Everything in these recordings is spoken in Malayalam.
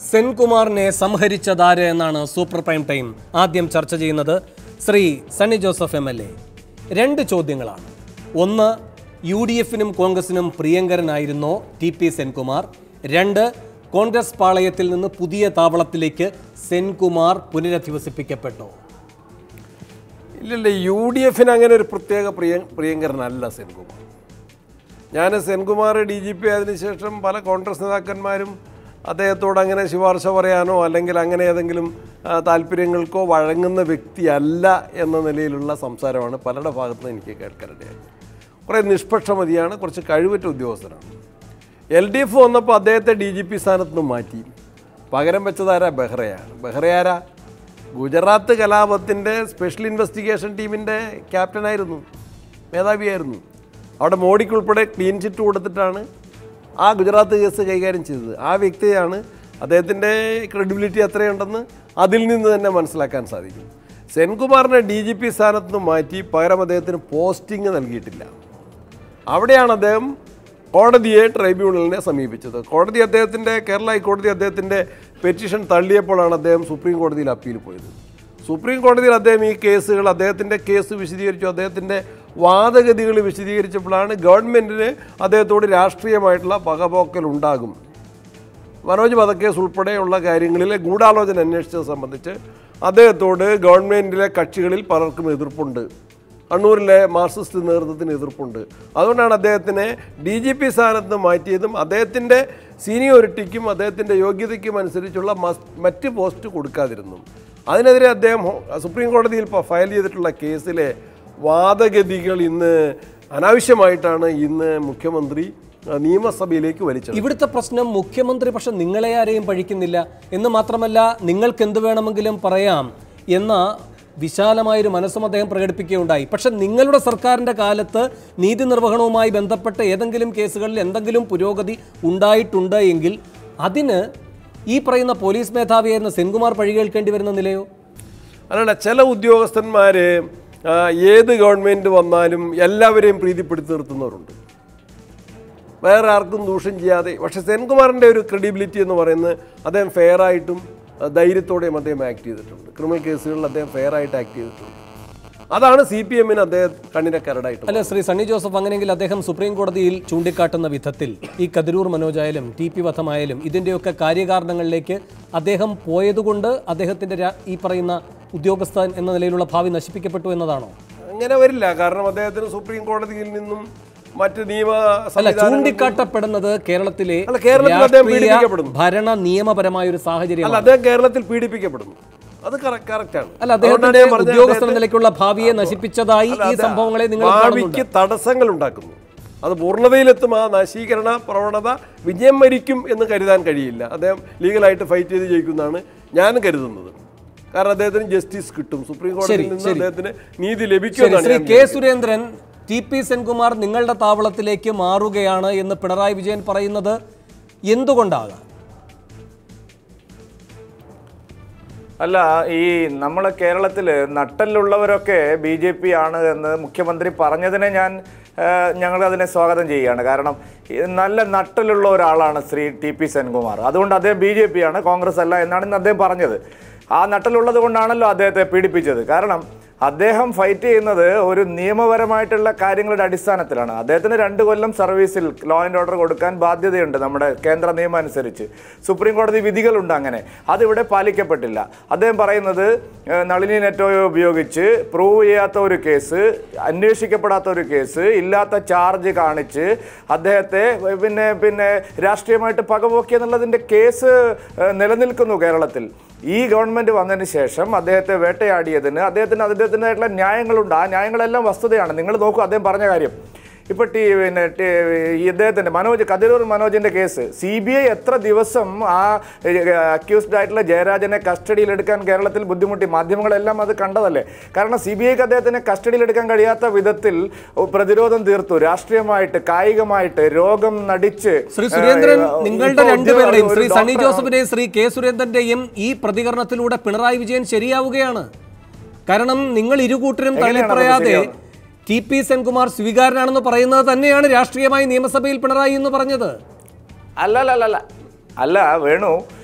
സെൻകുമാറിനെ സംഹരിച്ചതാര് എന്നാണ് സൂപ്പർ പ്രൈം ടൈം ആദ്യം ചർച്ച ചെയ്യുന്നത് Shri Sunny Joseph M L A രണ്ട് ചോദ്യങ്ങളാണ് ഒന്ന് യു ഡി എഫിനും കോൺഗ്രസിനും പ്രിയങ്കരനായിരുന്നോ ടി പി സെൻകുമാർ രണ്ട് കോൺഗ്രസ് പാളയത്തിൽ നിന്ന് പുതിയ താവളത്തിലേക്ക് സെൻകുമാർ പുനരധിവസിപ്പിക്കപ്പെട്ടോ ഇല്ലല്ല യു ഡി എഫിന് അങ്ങനെ ഒരു പ്രത്യേക പ്രിയ പ്രിയങ്കരനല്ല സെൻകുമാർ ഞാൻ സെൻകുമാർ ഡി ജി പി ആയതിനു ശേഷം പല കോൺഗ്രസ് നേതാക്കന്മാരും അദ്ദേഹത്തോട് അങ്ങനെ ശുപാർശ പറയാനോ അല്ലെങ്കിൽ അങ്ങനെ ഏതെങ്കിലും ആ, താല്പര്യങ്ങൾക്കോ വഴങ്ങുന്ന വ്യക്തിയല്ല എന്ന നിലയിലുള്ള സംസാരമാണ് പലരുടെ ഭാഗത്ത് നിന്ന് എനിക്ക് കേൾക്കാനിടയായി കുറേ നിഷ്പക്ഷമതിയാണ് കുറച്ച് കഴിവുറ്റ ഉദ്യോഗസ്ഥനാണ് എൽ ഡി എഫ് വന്നപ്പോൾ അദ്ദേഹത്തെ ഡി ജി പി സ്ഥാനത്ത് നിന്ന് മാറ്റി പകരം വെച്ചതാരാ ബെഹ്റയാണ് ബെഹ്റയാരാ ഗുജറാത്ത് കലാപത്തിൻ്റെ സ്പെഷ്യൽ ഇൻവെസ്റ്റിഗേഷൻ ടീമിൻ്റെ ക്യാപ്റ്റനായിരുന്നു മേധാവിയായിരുന്നു അവിടെ മോഡിക്ക് ഉൾപ്പെടെ ക്ലീൻ ചിറ്റ് കൊടുത്തിട്ടാണ് ആ ഗുജറാത്ത് കേസ് കൈകാര്യം ചെയ്തത് ആ വ്യക്തിയാണ് അദ്ദേഹത്തിൻ്റെ ക്രെഡിബിലിറ്റി എത്രയുണ്ടെന്ന് അതിൽ നിന്ന് തന്നെ മനസ്സിലാക്കാൻ സാധിക്കും സെൻകുമാറിനെ ഡി ജി പി സ്ഥാനത്ത് നിന്ന് മാറ്റി പകരം അദ്ദേഹത്തിന് പോസ്റ്റിംഗ് നൽകിയിട്ടില്ല അവിടെയാണ് അദ്ദേഹം കോടതിയെ ട്രൈബ്യൂണലിനെ സമീപിച്ചത് കോടതി അദ്ദേഹത്തിൻ്റെ കേരള ഹൈക്കോടതി അദ്ദേഹത്തിൻ്റെ പെറ്റീഷൻ തള്ളിയപ്പോഴാണ് അദ്ദേഹം സുപ്രീം കോടതിയിൽ അപ്പീൽ പോയത് സുപ്രീം കോടതിയിൽ അദ്ദേഹം ഈ കേസുകൾ അദ്ദേഹത്തിൻ്റെ കേസ് വിശദീകരിച്ചു അദ്ദേഹത്തിൻ്റെ വാദഗതികൾ വിശദീകരിച്ചപ്പോഴാണ് ഗവൺമെൻറ്റിന് അദ്ദേഹത്തോട് രാഷ്ട്രീയമായിട്ടുള്ള പകപോക്കൽ ഉണ്ടാകും മനോജ് വധക്കേസ് ഉൾപ്പെടെയുള്ള കാര്യങ്ങളിലെ ഗൂഢാലോചന അന്വേഷിച്ചത് സംബന്ധിച്ച് അദ്ദേഹത്തോട് ഗവൺമെൻറ്റിലെ കക്ഷികളിൽ പലർക്കും എതിർപ്പുണ്ട് കണ്ണൂരിലെ മാർക്സിസ്റ്റ് നേതൃത്വത്തിന് എതിർപ്പുണ്ട് അതുകൊണ്ടാണ് അദ്ദേഹത്തിനെ ഡി ജി പി സ്ഥാനത്ത് നിന്ന് മാറ്റിയതും അദ്ദേഹത്തിൻ്റെ സീനിയോറിറ്റിക്കും അദ്ദേഹത്തിൻ്റെ യോഗ്യതയ്ക്കും അനുസരിച്ചുള്ള മസ് മറ്റ് പോസ്റ്റ് കൊടുക്കാതിരുന്നു അതിനെതിരെ അദ്ദേഹം ഹോ- സുപ്രീം കോടതിയിൽ ഇപ്പോൾ ഫയൽ ചെയ്തിട്ടുള്ള കേസിലെ വാദഗതികൾ ഇന്ന് അനാവശ്യമായിട്ടാണ് ഇന്ന് മുഖ്യമന്ത്രി ആ, നിയമസഭയിലേക്ക് വലിച്ചത് ഇവിടുത്തെ പ്രശ്നം മുഖ്യമന്ത്രി പക്ഷെ നിങ്ങളെ ആരെയും പഴിക്കുന്നില്ല എന്ന് മാത്രമല്ല നിങ്ങൾക്ക് എന്ത് വേണമെങ്കിലും പറയാം എന്ന വിശാലമായൊരു മനസ്സും അദ്ദേഹം പ്രകടിപ്പിക്കുകയുണ്ടായി പക്ഷെ നിങ്ങളുടെ സർക്കാരിൻ്റെ കാലത്ത് നീതി നിർവഹണവുമായി ബന്ധപ്പെട്ട ഏതെങ്കിലും കേസുകളിൽ എന്തെങ്കിലും പുരോഗതി ഉണ്ടായിട്ടുണ്ട് എങ്കിൽ അതിന് ഈ പറയുന്ന പോലീസ് മേധാവിയായിരുന്ന സെൻകുമാർ പഴി കേൾക്കേണ്ടി വരുന്ന നിലയോ അല്ലല്ല ചില ഉദ്യോഗസ്ഥന്മാർ ഏത് ഗവൺമെൻറ് വന്നാലും എല്ലാവരെയും പ്രീതിപ്പെടുത്തി നിർത്തുന്നവരുണ്ട് വേറെ ആർക്കും ദൂഷ്യം ചെയ്യാതെ പക്ഷേ സെൻകുമാറിൻ്റെ ഒരു ക്രെഡിബിലിറ്റി എന്ന് പറയുന്നത് അദ്ദേഹം ഫെയറായിട്ടും ധൈര്യത്തോടെയും അദ്ദേഹം ആക്ട് ചെയ്തിട്ടുണ്ട് ക്രിമിനൽ കേസുകളിൽ അദ്ദേഹം ഫെയറായിട്ട് ആക്ട് ചെയ്തിട്ടുണ്ട് അതാണ് സി പി എമ്മിന് അദ്ദേഹം കണ്ണിനെ കരടായിട്ട് അല്ല ശ്രീ സണ്ണി ജോസഫ് അങ്ങനെയെങ്കിൽ അദ്ദേഹം സുപ്രീം കോടതിയിൽ ചൂണ്ടിക്കാട്ടുന്ന വിധത്തിൽ ഈ കതിരൂർ മനോജായാലും ടി പി വധമായാലും ഇതിൻ്റെയൊക്കെ കാര്യകാരണങ്ങളിലേക്ക് അദ്ദേഹം പോയതുകൊണ്ട് അദ്ദേഹത്തിൻ്റെ രാ- ഈ പറയുന്ന ഉദ്യോഗസ്ഥൻ എന്ന നിലയിലുള്ള ഭാവി നശിപ്പിക്കപ്പെട്ടു എന്നതാണോ അങ്ങനെ വരില്ല കാരണം അദ്ദേഹത്തിന് സുപ്രീം കോടതിയിൽ നിന്നും മറ്റ് നിയമ അല്ല സംവിധാനങ്ങളിൽ ചൂണ്ടിക്കാട്ടപ്പെടുന്നത് കേരളത്തിലെ അല്ല, കേരളത്തിൽ അദ്ദേഹം രാഷ്ട്രീയ, പീഡിപ്പിക്കപ്പെടുന്നു. ഭരണ നിയമപരമായ ഒരു സാഹചര്യം അല്ല അദ്ദേഹം കേരളത്തിൽ പീഡിപ്പിക്കപ്പെടുന്നു അത് കറക്റ്റാണ് അല്ല അദ്ദേഹത്തിന്റെ ഉദ്യോഗസ്ഥ നിലയ്ക്കുള്ള ഭാവിയെ നശിപ്പിച്ചതായി ഈ സംഭവങ്ങളെ നിങ്ങൾ കാണുന്നുണ്ട് ഭാവിക്ക് തടസ്സങ്ങൾ ഉണ്ടാക്കുന്നു അത് പൂർണ്ണതയിലെത്തും ആ നശീകരണ പ്രവണത വിജയം വരിക്കും എന്ന് കരുതാൻ കഴിയില്ല അദ്ദേഹം ലീഗലായിട്ട് ഫൈറ്റ് ചെയ്ത് ജയിക്കുന്നതാണ് ഞാൻ കരുതുന്നത് കാരണം അദ്ദേഹത്തിന് ജസ്റ്റിസ് കിട്ടും സുപ്രീം കോടതിയിൽ നിന്ന് അദ്ദേഹത്തിന് നീതി ശരി ലഭിക്കുമെന്നാണ് ശ്രീ ഞാൻ K Surendran T P Senkumar നിങ്ങളുടെ താവളത്തിലേക്ക് മാറുകയാണ് എന്ന് പിണറായി വിജയൻ പറയുന്നത് എന്തുകൊണ്ടാകാം അല്ല ഈ നമ്മളെ കേരളത്തിൽ നട്ടലുള്ളവരൊക്കെ ബി ജെ പി ആണ് എന്ന് മുഖ്യമന്ത്രി പറഞ്ഞതിനെ ഞാൻ ഞങ്ങൾ അതിനെ സ്വാഗതം ചെയ്യുകയാണ് കാരണം ഈ നല്ല നട്ടലുള്ള ഒരാളാണ് ശ്രീ ടി പി സെൻകുമാർ അതുകൊണ്ട് അദ്ദേഹം ബി ജെ പി ആണ് കോൺഗ്രസ് അല്ല എന്നാണ് ഇന്ന് അദ്ദേഹം പറഞ്ഞത് ആ നട്ടലുള്ളത് കൊണ്ടാണല്ലോ അദ്ദേഹത്തെ പീഡിപ്പിച്ചത് കാരണം അദ്ദേഹം ഫൈറ്റ് ചെയ്യുന്നത് ഒരു നിയമപരമായിട്ടുള്ള കാര്യങ്ങളുടെ അടിസ്ഥാനത്തിലാണ് അദ്ദേഹത്തിന് രണ്ട് കൊല്ലം സർവീസിൽ ലോ ആൻഡ് ഓർഡർ കൊടുക്കാൻ ബാധ്യതയുണ്ട് നമ്മുടെ കേന്ദ്ര നിയമം അനുസരിച്ച് സുപ്രീം കോടതി വിധികളുണ്ട് അങ്ങനെ അതിവിടെ പാലിക്കപ്പെട്ടില്ല അദ്ദേഹം പറയുന്നത് ഏഹ്, നളിനി നെറ്റോയെ ഉപയോഗിച്ച് പ്രൂവ് ചെയ്യാത്ത ഒരു കേസ് അന്വേഷിക്കപ്പെടാത്ത ഒരു കേസ് ഇല്ലാത്ത ചാർജ് കാണിച്ച് അദ്ദേഹത്തെ പിന്നെ പിന്നെ രാഷ്ട്രീയമായിട്ട് പകപോക്കി എന്നുള്ളതിൻ്റെ കേസ് ഏഹ്, നിലനിൽക്കുന്നു കേരളത്തിൽ ഈ ഗവൺമെന്റ് വന്നതിന് ശേഷം അദ്ദേഹത്തെ വേട്ടയാടിയതിന് അദ്ദേഹത്തിന് അദ്ദേഹത്തിൻ്റെതായിട്ടുള്ള ന്യായങ്ങളുണ്ട് ആ ന്യായങ്ങളെല്ലാം വസ്തുതയാണ് നിങ്ങൾ നോക്കൂ അദ്ദേഹം പറഞ്ഞ കാര്യം ഇപ്പൊ ടി പിന്നെ ടി- ഈ ഇദ്ദേഹത്തിന്റെ മനോജ് കതിരൂർ മനോജിന്റെ കേസ് സി ബി ഐ എത്ര ദിവസം ആ അക്യൂസ്ഡ് ആയിട്ടുള്ള ജയരാജനെ കസ്റ്റഡിയിലെടുക്കാൻ കേരളത്തിൽ ബുദ്ധിമുട്ടി മാധ്യമങ്ങളെല്ലാം അത് കണ്ടതല്ലേ കാരണം സി ബി ഐക്ക് അദ്ദേഹത്തിനെ കസ്റ്റഡിയിലെടുക്കാൻ കഴിയാത്ത വിധത്തിൽ പ്രതിരോധം തീർത്തു രാഷ്ട്രീയമായിട്ട് കായികമായിട്ട് രോഗം നടിച്ച് ശ്രീ സുരേന്ദ്രൻ ഏഹ്, നിങ്ങളുടെ ഇപ്പോ രണ്ടുപേരുടെയും ഒരു ശ്രീ സണ്ണി ഡോക്ടറാണ്. ജോസഫിന്റെയും ശ്രീ കെ സുരേന്ദ്രന്റെയും ഈ പ്രതികരണത്തിലൂടെ പിണറായി വിജയൻ ശരിയാവുകയാണ് കാരണം നിങ്ങൾ ഇരുകൂട്ടരും എങ്ങനെയാണ് അത് തള്ളിപ്പറയാതെ ശരിയാവുന്നത്? ടി പി സെൻകുമാർ സ്വീകാരനാണെന്ന് പറയുന്നത് തന്നെയാണ് രാഷ്ട്രീയമായി നിയമസഭയിൽ പിണറായി എന്ന് പറഞ്ഞത് അല്ല അല്ല അല്ല അല്ല അല്ല വേണു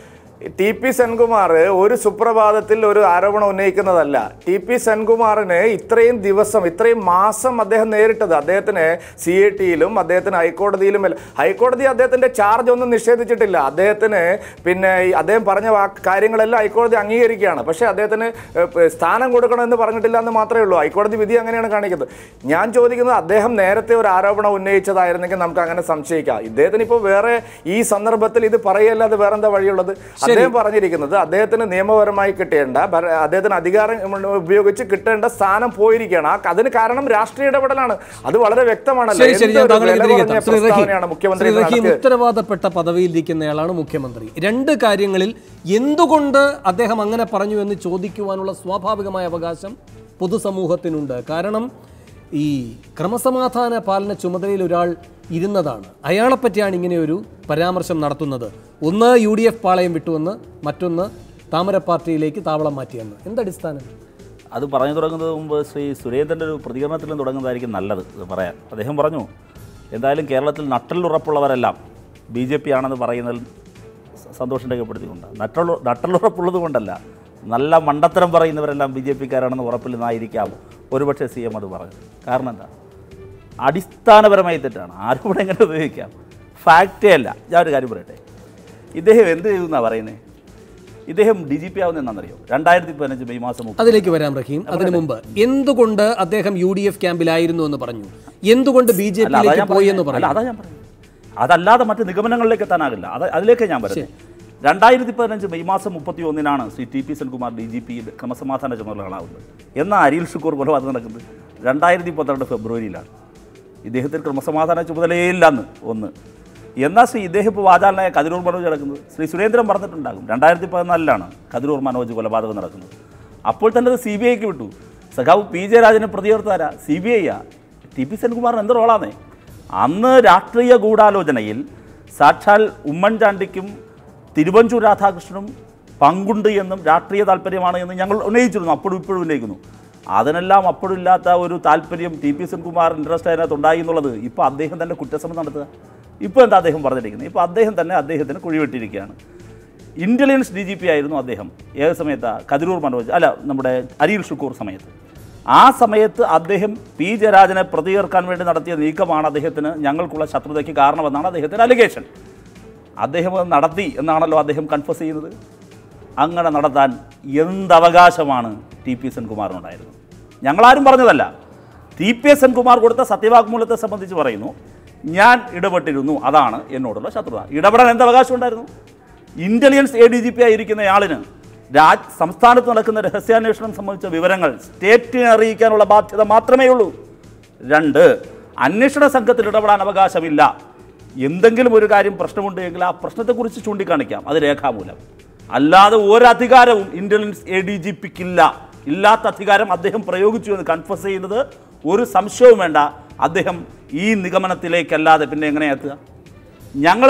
ടി പി സെൻകുമാർ ഒരു സുപ്രഭാതത്തിൽ ഒരു ആരോപണം ഉന്നയിക്കുന്നതല്ല ടി പി സെൻകുമാറിന് ഇത്രയും ദിവസം ഇത്രയും മാസം അദ്ദേഹം നേരിട്ടത് അദ്ദേഹത്തിന് സി എ ടിയിലും അദ്ദേഹത്തിന് ഹൈക്കോടതിയിലും എല്ലാം- ഹൈക്കോടതി അദ്ദേഹത്തിന്റെ ചാർജ് ഒന്നും നിഷേധിച്ചിട്ടില്ല അദ്ദേഹത്തിന് പിന്നെ ഈ അദ്ദേഹം പറഞ്ഞ വാക്ക് കാര്യങ്ങളെല്ലാം ഹൈക്കോടതി അംഗീകരിക്കുകയാണ് പക്ഷേ അദ്ദേഹത്തിന് ഏഹ്, പ് സ്ഥാനം കൊടുക്കണമെന്ന് പറഞ്ഞിട്ടില്ല എന്ന് മാത്രമേ ഉള്ളൂ ഹൈക്കോടതി വിധി അങ്ങനെയാണ് കാണിക്കുന്നത് ഞാൻ ചോദിക്കുന്നത് അദ്ദേഹം നേരത്തെ ഒരു ആരോപണം ഉന്നയിച്ചതായിരുന്നെങ്കിൽ നമുക്ക് അങ്ങനെ സംശയിക്കാം ഇദ്ദേഹത്തിന് ഇപ്പോൾ വേറെ ഈ സന്ദർഭത്തിൽ ഇത് പറയല്ലാതെ വേറെ എന്താ വഴിയുള്ളത് അദ്ദേഹം പറഞ്ഞിരിക്കുന്നത് അദ്ദേഹത്തിന് നിയമപരമായി കിട്ടേണ്ട ഭര- അദ്ദേഹത്തിന് അധികാരം ഉപയോഗിച്ച് കിട്ടേണ്ട സ്ഥാനം പോയിരിക്കുകയാണ് ആ അതിന് കാരണം രാഷ്ട്രീയ ഇടപെടലാണ് അത് വളരെ വ്യക്തമാണല്ലോ ശരി ശരി ഞാൻ എന്തൊരു താങ്കളെ വില തിരികെ കുറഞ്ഞ എത്താം. ശ്രീ റഹീം പ്രസ്താവനയാണ് മുഖ്യമന്ത്രി ശ്രീ റഹീം നടത്തിയത്. ഉത്തരവാദപ്പെട്ട പദവിയിലിരിക്കുന്നയാളാണ് മുഖ്യമന്ത്രി രണ്ട് കാര്യങ്ങളിൽ എന്തുകൊണ്ട് അദ്ദേഹം അങ്ങനെ പറഞ്ഞു എന്ന് ചോദിക്കുവാനുള്ള സ്വാഭാവികമായ അവകാശം പൊതുസമൂഹത്തിനുണ്ട് കാരണം ഈ ക്രമസമാധാന പാലന ചുമതലയിൽ ഒരാൾ ഇരുന്നതാണ് അയാളെപ്പറ്റിയാണ് ഇങ്ങനെ ഒരു പരാമർശം നടത്തുന്നത് ഒന്ന് യു ഡി എഫ് പാളയം വിട്ടുവെന്ന് മറ്റൊന്ന് താമര പാർട്ടിയിലേക്ക് താവളം മാറ്റിയെന്ന് എന്തടിസ്ഥാനം അത് പറഞ്ഞു തുടങ്ങുന്നത് മുമ്പ് ശ്രീ സുരേന്ദ്രൻ്റെ ഒരു പ്രതികരണത്തിലും തുടങ്ങുന്നതായിരിക്കും നല്ലത് ഇത് പറയാൻ അദ്ദേഹം പറഞ്ഞു എന്തായാലും കേരളത്തിൽ നട്ടലുറപ്പുള്ളവരെല്ലാം ബി ജെ പി ആണെന്ന് പറയുന്നതിൽ സ- സന്തോഷം രേഖപ്പെടുത്തിക്കൊണ്ട് നട്ടുള്ള നട്ടലുറപ്പുള്ളത് കൊണ്ടല്ല നല്ല മണ്ടത്തരം പറയുന്നവരെല്ലാം ബി ജെ പിക്കാരാണെന്ന് ഉറപ്പില്ലെന്നായിരിക്കാം ഒരുപക്ഷെ സി എം അത് പറഞ്ഞു കാരണം എന്താ അടിസ്ഥാനപരമായി തെറ്റാണ് ആരോപണം എങ്ങനെ ഉപയോഗിക്കാം ഫാക്റ്റേ അല്ല ഞാൻ ഒരു കാര്യം പറയട്ടെ ഇദ്ദേഹം എന്ത് ചെയ്തു എന്നാണ് പറയുന്നത് ഇദ്ദേഹം ഡി ജി പി ആവുന്ന എന്നാണെന്നറിയോ രണ്ടായിരത്തി പതിനഞ്ച് മെയ് മാസം മുപ്പത് അതിലേക്ക് വരാം റഹീം അതിനു മുമ്പ് എന്തുകൊണ്ട് അദ്ദേഹം യു ഡി എഫ് ക്യാമ്പിലായിരുന്നു എന്ന് പറഞ്ഞു എന്തുകൊണ്ട് ബി ജെ അല്ല, അതാ പിയിലേക്ക് ഞാൻ പോയി എന്ന് പറയുന്നത്. അല്ല, പറഞ്ഞു അതാ ഞാൻ പറയുന്നത് അതല്ലാതെ മറ്റ് നിഗമനങ്ങളിലേക്ക് എത്താനാകില്ല അത് അതിലേക്ക് ഞാൻ വരുന്നത് രണ്ടായിരത്തി പതിനഞ്ച് മെയ് മാസം മുപ്പത്തി ഒന്നിനാണ് Shri T P Senkumar D G P ക്രമസമാധാന ചുമതലകളാവുന്നത് എന്നാൽ അരിൽ ഷുക്കൂർ കൊലപാതകം നടക്കുന്നത് രണ്ടായിരത്തി പന്ത്രണ്ട് ഫെബ്രുവരിയിലാണ് ഇദ്ദേഹത്തിന് ക്രമസമാധാന ചുമതലയില്ലെന്ന് ഒന്ന് എന്നാൽ ശ്രീ ഇദ്ദേഹം ഇപ്പോൾ വാചാലനായ കതിരൂർ മനോജ് നടക്കുന്നത് ശ്രീ സുരേന്ദ്രൻ പറഞ്ഞിട്ടുണ്ടാകും രണ്ടായിരത്തി പതിനാലിലാണ് കതിരൂർ മനോജ് കൊലപാതകം നടക്കുന്നത് അപ്പോൾ തന്നെ അത് സി ബി ഐക്ക് വിട്ടു സഖാവ് പി ജയരാജനെ പ്രതികർത്താരാ സി ബി ഐയാ ടി പി സെൻകുമാറിന് എന്ത് റോളാന്നേ അന്ന് രാഷ്ട്രീയ ഗൂഢാലോചനയിൽ സാക്ഷാൽ ഉമ്മൻചാണ്ടിക്കും തിരുവഞ്ചൂർ രാധാകൃഷ്ണനും പങ്കുണ്ട് എന്നും രാഷ്ട്രീയ താല്പര്യമാണ് എന്ന് ഞങ്ങൾ ഉന്നയിച്ചിരുന്നു അപ്പോഴും ഇപ്പോഴും ഉന്നയിക്കുന്നു അതിനെല്ലാം അപ്പോഴും ഇല്ലാത്ത ഒരു താല്പര്യം ടി പി സെൻകുമാർ ഇൻട്രസ്റ്റ് അതിനകത്ത് ഉണ്ടായി എന്നുള്ളത് ഇപ്പോൾ അദ്ദേഹം തന്നെ കുറ്റസമ്മതം നടത്തുക ഇപ്പോൾ എന്താ അദ്ദേഹം പറഞ്ഞിരിക്കുന്നത് ഇപ്പോൾ അദ്ദേഹം തന്നെ അദ്ദേഹത്തിന് കുഴിവെട്ടിയിരിക്കുകയാണ് ഇൻ്റലിജൻസ് ഡി ജി പി ആയിരുന്നു അദ്ദേഹം ഏത് സമയത്താണ് കതിരൂർ മനോജ് അല്ല നമ്മുടെ അരിയിൽ ഷുക്കൂർ സമയത്ത് ആ സമയത്ത് അദ്ദേഹം പി ജയരാജനെ പ്രതികർക്കാൻ വേണ്ടി നടത്തിയ നീക്കമാണ് അദ്ദേഹത്തിന് ഞങ്ങൾക്കുള്ള ശത്രുതയ്ക്ക് കാരണമെന്നാണ് അദ്ദേഹത്തിൻ്റെ അലിഗേഷൻ അദ്ദേഹം അത് നടത്തി എന്നാണല്ലോ അദ്ദേഹം കൺഫസ് ചെയ്യുന്നത് അങ്ങനെ നടത്താൻ എന്തവകാശമാണ് ടി പി സെൻകുമാറിനുണ്ടായിരുന്നത് ഞങ്ങളാരും പറഞ്ഞതല്ല ടി പി എസ് സെൻകുമാർ കൊടുത്ത സത്യവാങ്മൂലത്തെ സംബന്ധിച്ച് പറയുന്നു ഞാൻ ഇടപെട്ടിരുന്നു അതാണ് എന്നോടുള്ള ശത്രുത ഇടപെടാൻ എന്ത് അവകാശം ഉണ്ടായിരുന്നു intelligence A D G P ആയിരിക്കുന്നയാളിന് രാജ് സംസ്ഥാനത്ത് നടക്കുന്ന രഹസ്യാന്വേഷണം സംബന്ധിച്ച വിവരങ്ങൾ സ്റ്റേറ്റിനെ അറിയിക്കാനുള്ള ബാധ്യത മാത്രമേ ഉള്ളൂ രണ്ട് അന്വേഷണ സംഘത്തിൽ ഇടപെടാൻ അവകാശമില്ല എന്തെങ്കിലും ഒരു കാര്യം പ്രശ്നമുണ്ട് എങ്കിൽ ആ പ്രശ്നത്തെക്കുറിച്ച് ചൂണ്ടിക്കാണിക്കാം അത് രേഖാമൂലം അല്ലാതെ ഒരധികാരവും ഇന്റലിജൻസ് എ ഡി ജി പിക്കില്ല ഇല്ലാത്ത അധികാരം അദ്ദേഹം പ്രയോഗിച്ചു എന്ന് കൺഫസ് ചെയ്യുന്നത് ഒരു സംശയവും വേണ്ട അദ്ദേഹം ഈ നിഗമനത്തിലേക്കല്ലാതെ പിന്നെ എങ്ങനെ എത്തുക ഞങ്ങൾ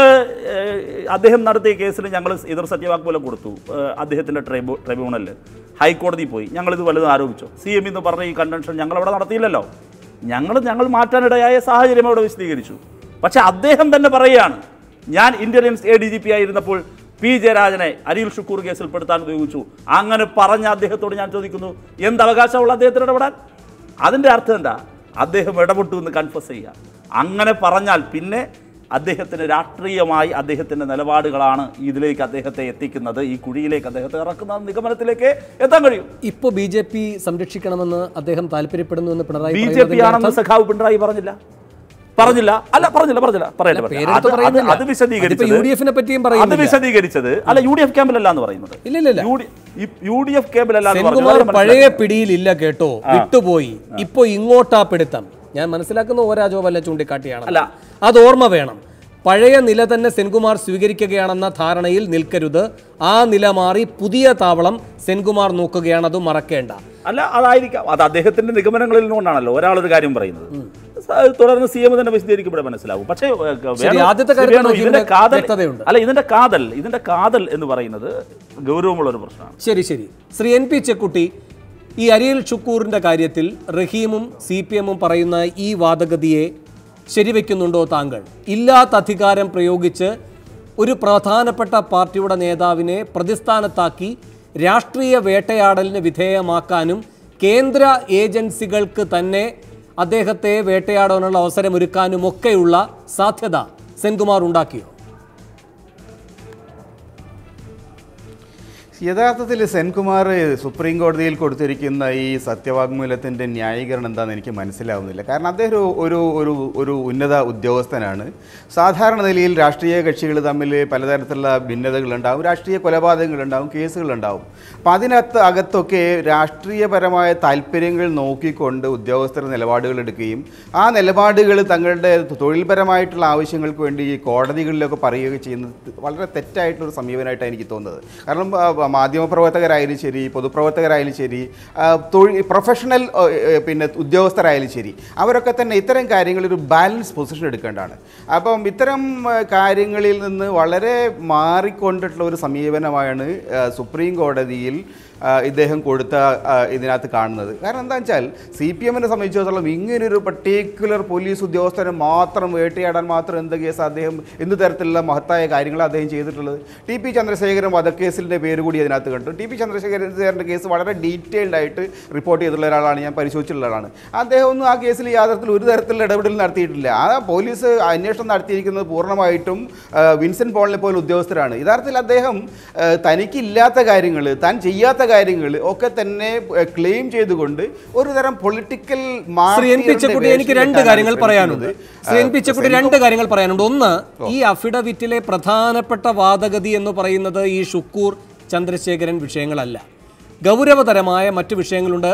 അദ്ദേഹം നടത്തിയ കേസിൽ ഞങ്ങൾ എതിർ സത്യവാങ്മൂലം കൊടുത്തു ഏഹ്, അദ്ദേഹത്തിൻ്റെ ട്രൈബ്യൂ ട്രൈബ്യൂണലിൽ ഹൈക്കോടതി പോയി ഞങ്ങളിത് വലുത് ആരോപിച്ചു സി എം എന്ന് പറഞ്ഞ ഈ കൺവെൻഷൻ ഞങ്ങളവിടെ നടത്തിയില്ലല്ലോ ഞങ്ങൾ ഞങ്ങൾ മാറ്റാനിടയായ സാഹചര്യം അവിടെ വിശദീകരിച്ചു പക്ഷേ അദ്ദേഹം തന്നെ പറയുകയാണ് ഞാൻ intelligence A D G P ആയിരുന്നപ്പോൾ പി ജയരാജനെ അരിൽ ഷുക്കൂർ കേസിൽ പെടുത്താൻ ഉപയോഗിച്ചു അങ്ങനെ പറഞ്ഞ അദ്ദേഹത്തോട് ഞാൻ ചോദിക്കുന്നു എന്ത് അവകാശമുള്ള അദ്ദേഹത്തിന് ഇടപെടാൻ അതിൻ്റെ അർത്ഥം എന്താ അദ്ദേഹം ഇടപെട്ടു എന്ന് കൺഫസ് ചെയ്യുക അങ്ങനെ പറഞ്ഞാൽ പിന്നെ അദ്ദേഹത്തിന് രാഷ്ട്രീയമായി അദ്ദേഹത്തിൻ്റെ നിലപാടുകളാണ് ഇതിലേക്ക് അദ്ദേഹത്തെ എത്തിക്കുന്നത് ഈ കുഴിയിലേക്ക് അദ്ദേഹത്തെ ഇറക്കുന്ന നിഗമനത്തിലേക്ക് എത്താൻ കഴിയും ഇപ്പോ ബി ജെ പി സംരക്ഷിക്കണമെന്ന് അദ്ദേഹം താല്പര്യപ്പെടുന്നു എന്ന് പിണറായി ബി ജെ പറയുന്നതിന്റെ പി ആണെന്ന് അർത്ഥം സഖാവ് പിണറായി പറഞ്ഞില്ല പറഞ്ഞില്ല അല്ല പറഞ്ഞില്ല പറഞ്ഞില്ല പറയട്ടെ പറയട്ടെ. പേരെടുത്ത് അത് അത് പറയുന്നില്ല. അത് വിശദീകരിച്ചത് അതിപ്പോ UDF നെ പറ്റിയും അത് പറയുന്നില്ല. വിശദീകരിച്ചത് അല്ല യു ഡി എഫ് ക്യാമ്പിലല്ല എന്ന് പറയുന്നത് ഇല്ല, ഇല്ല, ഇല്ല. യു ഡി എഫ് ക്യാമ്പിലല്ല എന്ന് സെൻകുമാർ പറഞ്ഞത് പഴയ മനസ്സിലാക്കി. പിടിയിലില്ല കേട്ടോ വിട്ടുപോയി ഇപ്പൊ ഇങ്ങോട്ടാ പിടുത്തം ഞാൻ മനസ്സിലാക്കുന്ന ഓ രാജോവല്ല ചൂണ്ടിക്കാട്ടിയാണ് അല്ല. അത് ഓർമ്മ വേണം പഴയ നില തന്നെ സെൻകുമാർ സ്വീകരിക്കുകയാണെന്ന ധാരണയിൽ നിൽക്കരുത് ആ നില മാറി പുതിയ താവളം സെൻകുമാർ നോക്കുകയാണ് അത് മറക്കേണ്ട അല്ല അതായിരിക്കാം അത് അദ്ദേഹത്തിന്റെ നിഗമനങ്ങളിൽ നിന്നുകൊണ്ടാണല്ലോ ഒരാളൊരു കാര്യം പറയുന്നത് സ- തുടർന്ന് സി എം തന്നെ വിശദീകരിക്കുമ്പോഴേ മനസ്സിലാവും പക്ഷേ ഏ, ശരി, വേണു- ആദ്യത്തെ ശ്രീ കാര്യത്തിൽ വേണു, നമുക്ക് ഇതിന്റെ ഇതിന്റെ കാതൽ വ്യക്തതയുണ്ട്. അല്ല ഇതിന്റെ കാതൽ ഇതിന്റെ കാതൽ എന്ന് പറയുന്നത് ഗൗരവമുള്ള ഒരു പ്രശ്നമാണ് ശരി ശരി ശ്രീ എൻ പി ചെക്കുട്ടി ഈ അരിയൽ ഷുക്കൂറിന്റെ കാര്യത്തിൽ റഹീമും സി പി എമ്മും പറയുന്ന ഈ വാദഗതിയെ ശരിവെക്കുന്നുണ്ടോ താങ്കൾ ഇല്ലാത്ത അധികാരം പ്രയോഗിച്ച് ഒരു പ്രധാനപ്പെട്ട പാർട്ടിയുടെ നേതാവിനെ പ്രതിസ്ഥാനത്താക്കി രാഷ്ട്രീയ വേട്ടയാടലിന് വിധേയമാക്കാനും കേന്ദ്ര ഏജൻസികൾക്ക് തന്നെ അദ്ദേഹത്തെ വേട്ടയാടാനുള്ള അവസരമൊരുക്കാനുമൊക്കെയുള്ള സാധ്യത സെൻകുമാർ ഉണ്ടാക്കിയോ യഥാർത്ഥത്തിൽ സെൻകുമാർ സുപ്രീം കോടതിയിൽ കൊടുത്തിരിക്കുന്ന ഈ സത്യവാങ്മൂലത്തിൻ്റെ ന്യായീകരണം എന്താണെന്ന് എനിക്ക് മനസ്സിലാവുന്നില്ല കാരണം അദ്ദേഹം ഒരു ഒരു ഒരു ഒരു ഉന്നത ഉദ്യോഗസ്ഥനാണ് സാധാരണ നിലയിൽ രാഷ്ട്രീയ കക്ഷികൾ തമ്മിൽ പലതരത്തിലുള്ള ഭിന്നതകളുണ്ടാവും രാഷ്ട്രീയ കൊലപാതകങ്ങളുണ്ടാവും കേസുകളുണ്ടാവും അപ്പം അതിനകത്ത് അകത്തൊക്കെ രാഷ്ട്രീയപരമായ താല്പര്യങ്ങൾ നോക്കിക്കൊണ്ട് ഉദ്യോഗസ്ഥർ നിലപാടുകൾ എടുക്കുകയും ആ നിലപാടുകൾ തങ്ങളുടെ തൊഴിൽപരമായിട്ടുള്ള ആവശ്യങ്ങൾക്ക് വേണ്ടി ഈ കോടതികളിലൊക്കെ പറയുകയൊക്കെ ചെയ്യുന്നത് വളരെ തെറ്റായിട്ടുള്ളൊരു സമീപനമായിട്ടാണ് എനിക്ക് തോന്നുന്നത് കാരണം ആ, മാധ്യമപ്രവർത്തകരായാലും ശരി പൊതുപ്രവർത്തകരായാലും ശരി ആ, തൊഴിൽ പ്രൊഫഷണൽ ആ, ഏ, പിന്നെ ഉദ്യോഗസ്ഥരായാലും ശരി അവരൊക്കെ തന്നെ ഇത്തരം കാര്യങ്ങളിൽ ഒരു ബാലൻസ് പൊസിഷൻ എടുക്കേണ്ടതാണ് അപ്പം ഇത്തരം ആ, കാര്യങ്ങളിൽ നിന്ന് വളരെ മാറിക്കൊണ്ടിട്ടുള്ള ഒരു സമീപനമാണ് ആ, സുപ്രീം കോടതിയിൽ ആ, ഇദ്ദേഹം കൊടുത്ത ആ, ഇതിനകത്ത് കാണുന്നത് കാരണം എന്താ വെച്ചാൽ സി പി എമ്മിനെ സംബന്ധിച്ചിടത്തോളം ഇങ്ങനൊരു പർട്ടിക്കുലർ പോലീസ് ഉദ്യോഗസ്ഥനെ മാത്രം വേട്ടയാടാൻ മാത്രം എന്ത് കേസ് അദ്ദേഹം എന്ത് തരത്തിലുള്ള മഹത്തായ കാര്യങ്ങൾ അദ്ദേഹം ചെയ്തിട്ടുള്ളത് ടി പി ചന്ദ്രശേഖരൻ വധക്കേസിൻ്റെ പേര് കൂടി അതിനകത്ത് കണ്ടു ടി പി ചന്ദ്രശേഖരൻ്റെ കേസ് വളരെ ഡീറ്റെയിൽഡ് ആയിട്ട് റിപ്പോർട്ട് ചെയ്തിട്ടുള്ള ഒരാളാണ് ഞാൻ പരിശോധിച്ചിട്ടുള്ള ആളാണ് അദ്ദേഹം ഒന്നും ആ കേസിൽ യാഥാർത്ഥത്തിൽ ഒരു തരത്തിലുള്ള ഇടപെടൽ നടത്തിയിട്ടില്ല ആ പോലീസ് അന്വേഷണം നടത്തിയിരിക്കുന്നത് പൂർണ്ണമായിട്ടും ആ, വിൻസെന്റ് പോളിനെ പോലെ ഉദ്യോഗസ്ഥരാണ് യഥാർത്ഥത്തിൽ അദ്ദേഹം ആ, തനിക്കില്ലാത്ത കാര്യങ്ങൾ താൻ ചെയ്യാത്ത കാര്യങ്ങൾ ഒക്കെ തന്നെ ക്ലെയിം ചെയ്തുകൊണ്ട് ഒരു തരം പൊളിറ്റിക്കൽ ശ്രീ എൻ പിച്ചക്കുട്ടി എനിക്ക് രണ്ട് കാര്യങ്ങൾ പറയാനുണ്ട് ശ്രീ എൻ പിച്ചക്കുട്ടി രണ്ട് കാര്യങ്ങൾ പറയാനുണ്ട് ഒന്ന് ഈ അഫിഡവിറ്റിലെ പ്രധാനപ്പെട്ട വാദഗതി എന്ന് പറയുന്നത് ഈ ഷുക്കൂർ ചന്ദ്രശേഖരൻ വിഷയങ്ങളല്ല ഗൗരവതരമായ മറ്റു വിഷയങ്ങളുണ്ട്